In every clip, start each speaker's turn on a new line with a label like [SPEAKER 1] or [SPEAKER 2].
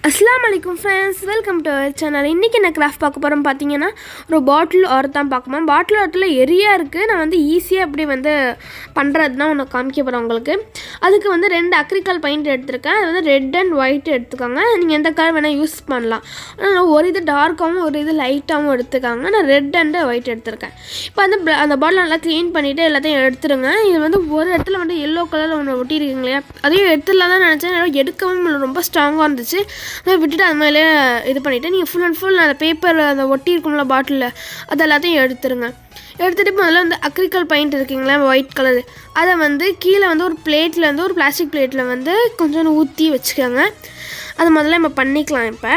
[SPEAKER 1] அஸ்ஸலாமு அலைக்கும் friends welcome to our channel இன்றைக்கி என்ன கிராஃப்ட் பார்க்க போகிறோம் பார்த்தீங்கன்னா ஒரு பாட்டில் ஆர் தான் பார்க்கணும் பாட்டில் ஆர்ட்டில் எரியா இருக்குது நான் வந்து ஈஸியாக எப்படி வந்து பண்ணுறது தான் ஒன்று காமிக்க போகிறேன் உங்களுக்கு அதுக்கு வந்து ரெண்டு அக்ரிகல் பெயிண்ட் எடுத்திருக்கேன் அது வந்து ரெட் அண்ட் ஒயிட் எடுத்துக்கோங்க நீங்கள் எந்த கலர் வேணால் யூஸ் பண்ணலாம் ஆனால் ஒரு இது டார்க்காகவும் ஒரு இது லைட்டாகவும் எடுத்துக்காங்க நான் ரெட் அண்ட் ஒயிட் எடுத்திருக்கேன் இப்போ வந்து bla- அந்த பாட்டில் நல்லா க்ளீன் பண்ணிவிட்டு எல்லாத்தையும் எடுத்துருங்க இது வந்து ஒரு இடத்துல வந்து எல்லோ கலரில் ஒன்று ஒட்டியிருக்கீங்க இல்லையா அதையும் எடுத்துடலாம் தான் நினச்சேன் ஆனா எடுக்கவும் முடியல, ரொம்ப ஸ்ட்ராங்காக இருந்துச்சு அதை விட்டுட்டு அது மேலே இது பண்ணிவிட்டு நீங்கள் ஃபுல் அண்ட் ஃபுல் அந்த பேப்பர் அந்த ஒட்டி இருக்கும்ல பாட்டிலில் அது எல்லாத்தையும் எடுத்துருங்க எடுத்துகிட்டு முதல்ல வந்து அக்ரிகல் பெயிண்ட் இருக்குங்களா ஒயிட் கலர் அதை வந்து கீழே வந்து ஒரு பிளேட்டில் வந்து ஒரு பிளாஸ்டிக் பிளேட்டில் வந்து கொஞ்சம் ஊற்றி வச்சுக்கோங்க அது முதல்ல நம்ம பண்ணிக்கலாம் இப்போ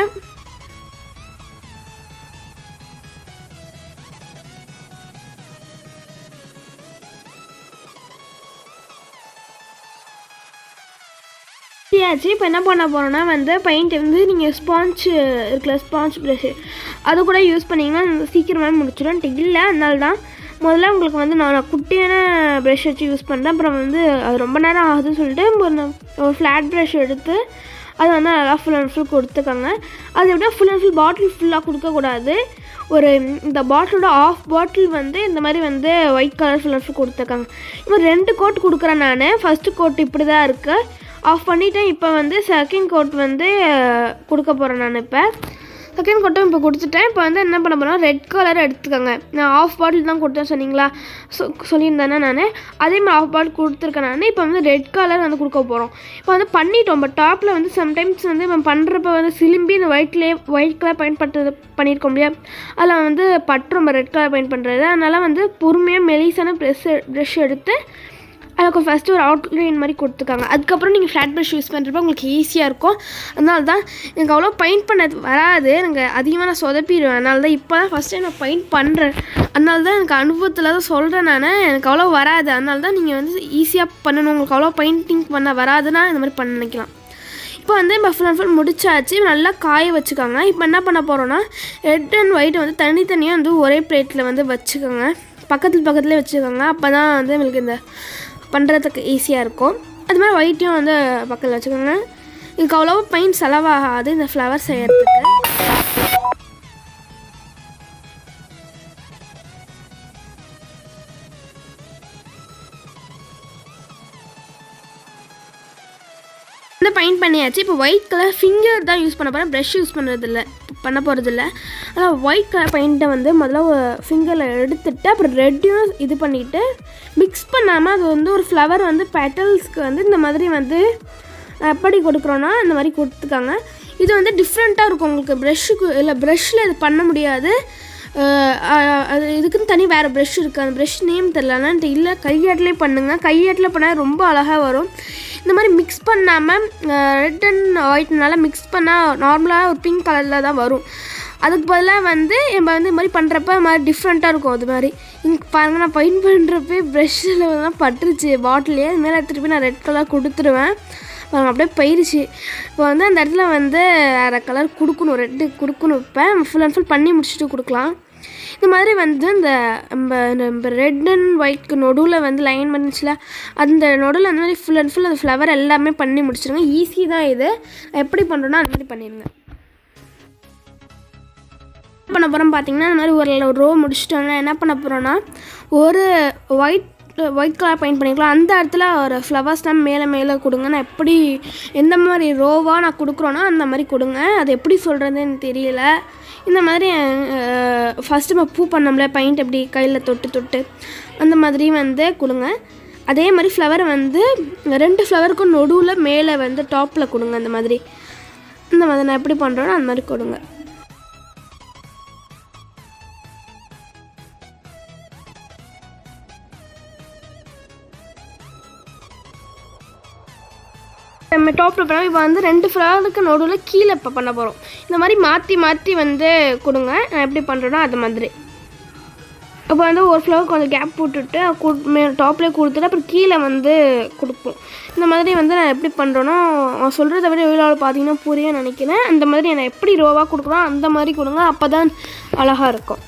[SPEAKER 1] ஆச்சு இப்போ என்ன பண்ண போகிறோன்னா வந்து பெயிண்ட் வந்து நீங்கள் ஸ்பாஞ்ச் இருக்குல்ல ஸ்பாஞ்ச் ப்ரஷ்ஷு அது கூட யூஸ் பண்ணிங்கன்னா சீக்கிரமாக முடிச்சிடும் இல்லை அதனால தான் முதல்ல உங்களுக்கு வந்து நான் நான் குட்டியான ப்ரஷ் வச்சு யூஸ் பண்ணுறேன் அப்புறம் வந்து அது ரொம்ப நேரம் ஆகுதுன்னு சொல்லிட்டு ஒரு ந- ஒரு ஃப்ளாட் ப்ரஷ் எடுத்து அது வந்து நல்லா ஃபுல் அண்ட் ஃபுல் கொடுத்துக்கோங்க அது எப்படின்னா ஃபுல் அண்ட் ஃபுல் பாட்டில் ஃபுல்லாக கொடுக்கக்கூடாது ஒரு இந்த பாட்டிலோட ஆஃப் பாட்டில் வந்து இந்த மாதிரி வந்து white colour full and full கொடுத்துருக்காங்க இப்போ ரெண்டு கோட் கொடுக்குறேன் நான் ஃபஸ்ட்டு கோட் இப்படி தான் இருக்குது ஆஃப் பண்ணிவிட்டேன் இப்போ வந்து செகண்ட் கோட் வந்து அஹ், கொடுக்க போகிறேன் நான் இப்போ செகண்ட் கோட்டும் இப்போ கொடுத்துட்டேன் இப்போ வந்து என்ன பண்ண போகிறோம் ரெட் கலர் எடுத்துக்கோங்க நான் ஆஃப் பாட்டில் தான் கொடுத்தேன் சொன்னீங்களா சொ சொல்லியிருந்தேனே நான் அதே மாதிரி ஆஃப் பாட்டில் கொடுத்துருக்கேன் நான் இப்போ வந்து ரெட் கலர் வந்து கொடுக்க போகிறோம் இப்போ வந்து பண்ணிட்டோம் பட் டாப்பில் வந்து சம்டைம்ஸ் வந்து நம்ம பண்ணுறப்ப வந்து சிலிம்பி இந்த ஒயிட்லேயே ஒயிட் கலர் பயன்படுத்துறது பண்ணியிருக்கோம் இல்லையா அதில் வந்து பட்டுரும் ரெட் கலர் பெயிண்ட் பண்ணுறது அதனால் வந்து பொறுமையாக மெலிசான ப்ரெஷ் ப்ரெஷ் எடுத்து அதுக்கு ஃபஸ்ட்டு ஒரு அவுட்லைன் மாதிரி கொடுத்துருக்காங்க அதுக்கப்புறம் நீங்கள் ஃப்ளாட் ப்ரஷ் யூஸ் பண்ணுறப்ப உங்களுக்கு ஈஸியாக இருக்கும் அதனால தான் எனக்கு அவ்வளோ பெயிண்ட் பண்ண வராது எனக்கு அதிகமாக நான் சொதப்பிடுவேன் அதனால தான் இப்போ தான் ஃபஸ்ட் டைம் நான் பெயிண்ட் பண்ணுறேன் அதனால தான் எனக்கு அனுபவத்தில் தான் சொல்கிறேன் நான் எனக்கு அவ்வளோ வராது அதனால தான் நீங்கள் வந்து ஈஸியாக பண்ணணும் உங்களுக்கு அவ்வளோ பெயிண்டிங் பண்ண வராதுன்னா இந்த மாதிரி பண்ண நினைக்கலாம் இப்போ வந்து இப்போ ஃபுல் அண்ட் ஃபுல் முடிச்சாச்சு நல்லா காய வச்சுக்கோங்க இப்போ என்ன பண்ண போகிறோன்னா ரெட் அண்ட் ஒயிட் வந்து தனித்தனியாக வந்து ஒரே பிளேட்டில் வந்து வச்சுக்கோங்க பக்கத்தில் பக்கத்துலேயே வச்சுக்கோங்க அப்போ தான் வந்து உங்களுக்கு இந்த பண்ணுறதுக்கு ஈஸியாக இருக்கும் அது மாதிரி ஒயிட்டையும் வந்து பக்கத்தில் வச்சுக்கோங்க இதுக்கு அவ்வளோவா பெயிண்ட் செலவாகாது இந்த ஃப்ளவர் செய்யறதுக்கு வந்து பெயிண்ட் பண்ணியாச்சு இப்போ ஒயிட் கலர் ஃபிங்கர் தான் யூஸ் பண்ண போகிறேன் ப்ரஷ் யூஸ் பண்ணுறதில்ல பண்ண போகிறதில்ல ஆனால் ஒயிட் கலர் பெயிண்ட்டை வந்து முதல்ல ஃபிங்கரில் எடுத்துட்டு அப்புறம் ரெட்டையும் இது பண்ணிவிட்டு மிக்ஸ் பண்ணாமல் அது வந்து ஒரு ஃப்ளவர் வந்து பெட்டல்ஸ்க்கு வந்து இந்த மாதிரி வந்து எப்படி கொடுக்குறோன்னா இந்த மாதிரி கொடுத்துக்காங்க இது வந்து டிஃப்ரெண்ட்டாக இருக்கும் உங்களுக்கு ப்ரஷ்ஷுக்கு இல்லை ப்ரஷ்ஷில் இது பண்ண முடியாது அஹ் அஹ் அது இதுக்குன்னு தனி வேறு ப்ரஷ் இருக்குது அந்த ப்ரஷ் நேம் தெரிலனா இல்லை கையாட்டிலே பண்ணுங்கள் கையாட்டில் பண்ணால் ரொம்ப அழகாக வரும் இந்த மாதிரி மிக்ஸ் பண்ணாமல் ரெட் அண்ட் ஒயிட்னால மிக்ஸ் பண்ணால் நார்மலாக ஒரு பிங்க் கலரில் தான் வரும் அதுக்கு பதிலாக வந்து நம்ம வந்து இந்த மாதிரி பண்ணுறப்ப இது மாதிரி டிஃப்ரெண்ட்டாக இருக்கும் அது மாதிரி இங்கே பாருங்கள் நான் பெயிண்ட் பண்ணுறப்ப ப்ரெஷ்ஷில் தான் பட்டுருச்சு பாட்டிலே அது மேலே எடுத்துகிட்டு போய் நான் ரெட் கலர் கொடுத்துருவேன் பாருங்க அப்படியே போயிருச்சு இப்போ வந்து அந்த இடத்துல வந்து வேறு கலர் கொடுக்கணும் ரெட்டு கொடுக்கணும் இப்போ ஃபுல் அண்ட் ஃபுல் பண்ணி முடிச்சுட்டு கொடுக்கலாம் இந்த மாதிரி வந்து இந்த நம்ம நம்ம ரெட் அண்ட் ஒயிட்க்கு நடுவில் வந்து லைன் பண்ணிச்சுல அந்த நடுவில் அந்த மாதிரி ஃபுல் அண்ட் ஃபுல் அந்த ஃப்ளவர் எல்லாமே பண்ணி முடிச்சிருங்க ஈஸி தான் இது எப்படி பண்ணுறோன்னா அந்த மாதிரி பண்ணிடுங்க என்ன பண்ண போகிறோம் பார்த்தீங்கன்னா இந்த மாதிரி ஒரு ரோ முடிச்சிட்டோம்னா என்ன பண்ண போகிறோன்னா ஒரு ஒயிட் ஒயிட் கலர் பெயிண்ட் பண்ணிக்கலாம் அந்த இடத்துல ஒரு ஃப்ளவர்ஸ்லாம் மேலே மேலே கொடுங்க நான் எப்படி எந்த மாதிரி ரோவாக நான் கொடுக்குறோன்னா அந்த மாதிரி கொடுங்க அது எப்படி சொல்கிறதுன்னு எனக்கு தெரியல இந்த மாதிரி ஃபஸ்ட்டு நம்ம பூ பண்ணோம்ல பெயிண்ட் எப்படி கையில் தொட்டு தொட்டு அந்த மாதிரி வந்து கொடுங்க அதே மாதிரி ஃப்ளவரை வந்து ரெண்டு ஃப்ளவருக்கும் நடுவில் மேலே வந்து டாப்பில் கொடுங்க அந்த மாதிரி இந்த மாதிரி நான் எப்படி பண்ணுறோன்னா அந்த மாதிரி கொடுங்க நம்ம டாப்பில் பண்ணோம் இப்போ வந்து ரெண்டு ஃப்ளவருக்கு நடுவில் கீழே இப்போ பண்ண போகிறோம் இந்த மாதிரி மாற்றி மாற்றி வந்து கொடுங்க நான் எப்படி பண்ணுறேனோ அது மாதிரி இப்போ வந்து ஒரு ஃப்ளவர் கொஞ்சம் கேப் போட்டுட்டு கு- மே டாப்லேயே கொடுத்துட்டு அப்புறம் கீழே வந்து கொடுப்போம் இந்த மாதிரி வந்து நான் எப்படி பண்ணுறேனோ அவன் சொல்கிறத விட வீடியோவில் பார்த்தீங்கன்னா புரியும் நினைக்கிறேன் அந்த மாதிரி நான் எப்படி ரோவாக கொடுக்குறோம் அந்த மாதிரி கொடுங்க அப்போ தான் அழகாக இருக்கும்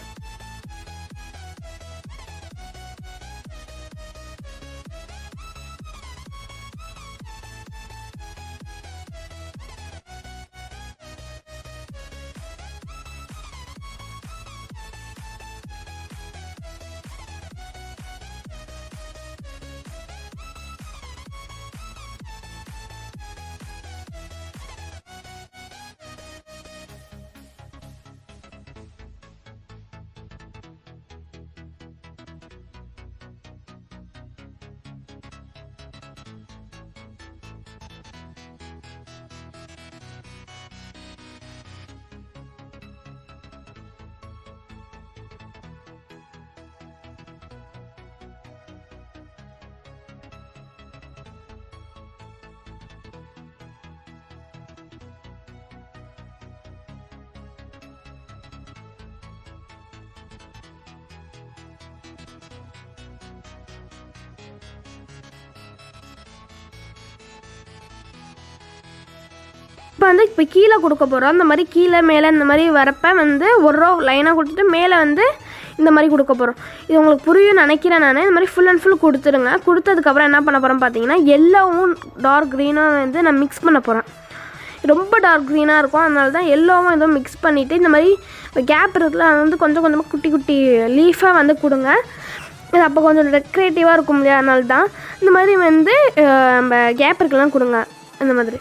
[SPEAKER 1] இப்போ வந்து இப்போ கீழே கொடுக்க போகிறோம் அந்த மாதிரி கீழே மேலே இந்த மாதிரி வரப்ப வந்து ஒரு ரோ லைனாக கொடுத்துட்டு மேலே வந்து இந்த மாதிரி கொடுக்க போகிறோம் இது உங்களுக்கு புரியும் நினைக்கிறேன் நான் இந்த மாதிரி ஃபுல் அண்ட் ஃபுல் கொடுத்துருங்க கொடுத்ததுக்கப்புறம் என்ன பண்ண போகிறோம் பார்த்தீங்கன்னா எல்லோவும் டார்க் க்ரீனாக வந்து நான் மிக்ஸ் பண்ண போகிறேன் ரொம்ப டார்க் க்ரீனாக இருக்கும் அதனால தான் எல்லோவும் எதுவும் மிக்ஸ் பண்ணிவிட்டு இந்த மாதிரி கேப் இருக்குல்ல அது வந்து கொஞ்சம் கொஞ்சமாக குட்டி குட்டி லீஃபாக வந்து கொடுங்க இது அப்போ கொஞ்சம் டெக்கரேட்டிவாக இருக்கும் இல்லையா அதனால தான் இந்த மாதிரி வந்து அஹ், நம்ம கேப் இருக்கலாம் கொடுங்க அந்த மாதிரி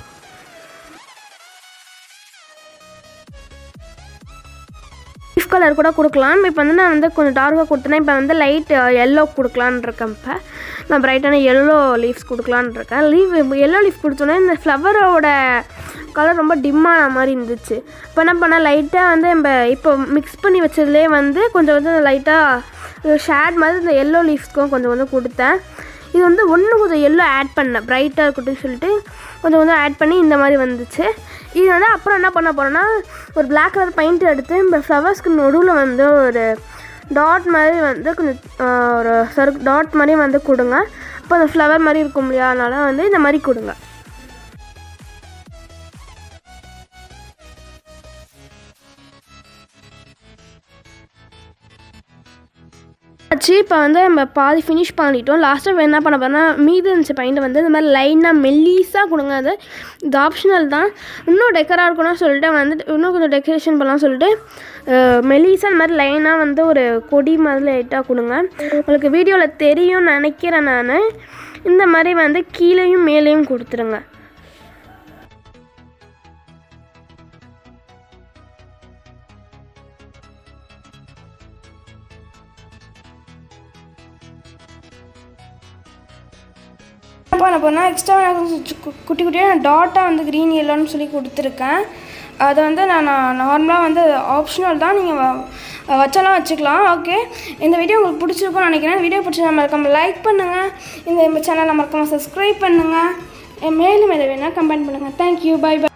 [SPEAKER 1] லீஃப் கலர் கூட கொடுக்கலாம் இப்போ வந்து நான் வந்து கொஞ்சம் டார்க்காக கொடுத்தேன்னா இப்போ வந்து லைட் எல்லோ கொடுக்கலான்னு இருக்கேன் இப்போ நான் பிரைட்டான எல்லோ லீவ்ஸ் கொடுக்கலான்னு இருக்கேன் லீவ் எல்லோ லீஃப் கொடுத்தோன்னே இந்த ஃப்ளவரோட கலர் ரொம்ப டிம்மான மாதிரி இருந்துச்சு இப்போ என்ன பண்ணால் லைட்டாக வந்து நம்ம இப்போ மிக்ஸ் பண்ணி வச்சதுலேயே வந்து கொஞ்சம் கொஞ்சம் லைட்டாக ஷேட் மாதிரி இந்த எல்லோ லீஃப்ஸ்க்கும் கொஞ்சம் கொஞ்சம் கொடுத்தேன் இது வந்து ஒன்று கொஞ்சம் எல்லோ ஆட் பண்ணேன் பிரைட்டாக இருக்கட்டும்னு சொல்லிட்டு கொஞ்சம் கொஞ்சம் ஆட் பண்ணி இந்த மாதிரி வந்துச்சு இது வந்து அப்புறம் என்ன பண்ண போகிறோன்னா ஒரு Black கலர் பெயிண்ட் எடுத்து இந்த ஃப்ளவர்ஸ்க்கு நடுவில் வந்து ஒரு டாட் மாதிரி வந்து கொஞ்சம் ஆஹ், ஒரு சரு டாட் மாதிரி வந்து கொடுங்க அப்போ அந்த ஃப்ளவர் மாதிரி இருக்கும் இல்லையா அதனால வந்து இந்த மாதிரி கொடுங்க ஆச்சு இப்போ வந்து நம்ம பாதி ஃபினிஷ் பண்ணிட்டோம் லாஸ்ட்டாக என்ன பண்ண போறோம்னா மீதி இருந்துச்சு பெயிண்ட் வந்து இந்த மாதிரி லைனாக மெல்லீஸாக கொடுங்க அது இது ஆப்ஷனல் தான் இன்னும் டெக்கராக இருக்கணும்னு சொல்லிட்டு வந்துட்டு இன்னும் கொஞ்சம் டெக்கரேஷன் பண்ணலாம் சொல்லிட்டு மெல்லீஸாக இந்த மாதிரி லைனாக வந்து ஒரு கொடி மாதிரி லைட்டாக கொடுங்க உங்களுக்கு வீடியோவில் தெரியும்னு நினைக்கிறேன் நான் இந்த மாதிரி வந்து கீழேயும் மேலேயும் கொடுத்துருங்க என்ன பண்ண போனால் எக்ஸ்ட்ரா குட்டி குட்டியாக நான் டாட்டாக வந்து க்ரீன் எல்லோன்னு சொல்லி கொடுத்துருக்கேன் அதை வந்து நான் நார்மலாக வந்து ஆப்ஷனல் தான் நீங்கள் வச்சாலும் வச்சுக்கலாம் ஓகே இந்த வீடியோ உங்களுக்கு பிடிச்சிருக்கும்னு நினைக்கிறேன் வீடியோ பிடிச்சா மறக்காம லைக் பண்ணுங்கள் இந்த சேனலை மறக்காம சப்ஸ்கிரைப் பண்ணுங்கள் மேலும் எதை வேணால் கமெண்ட் பண்ணுங்கள் தேங்க்யூ பை பை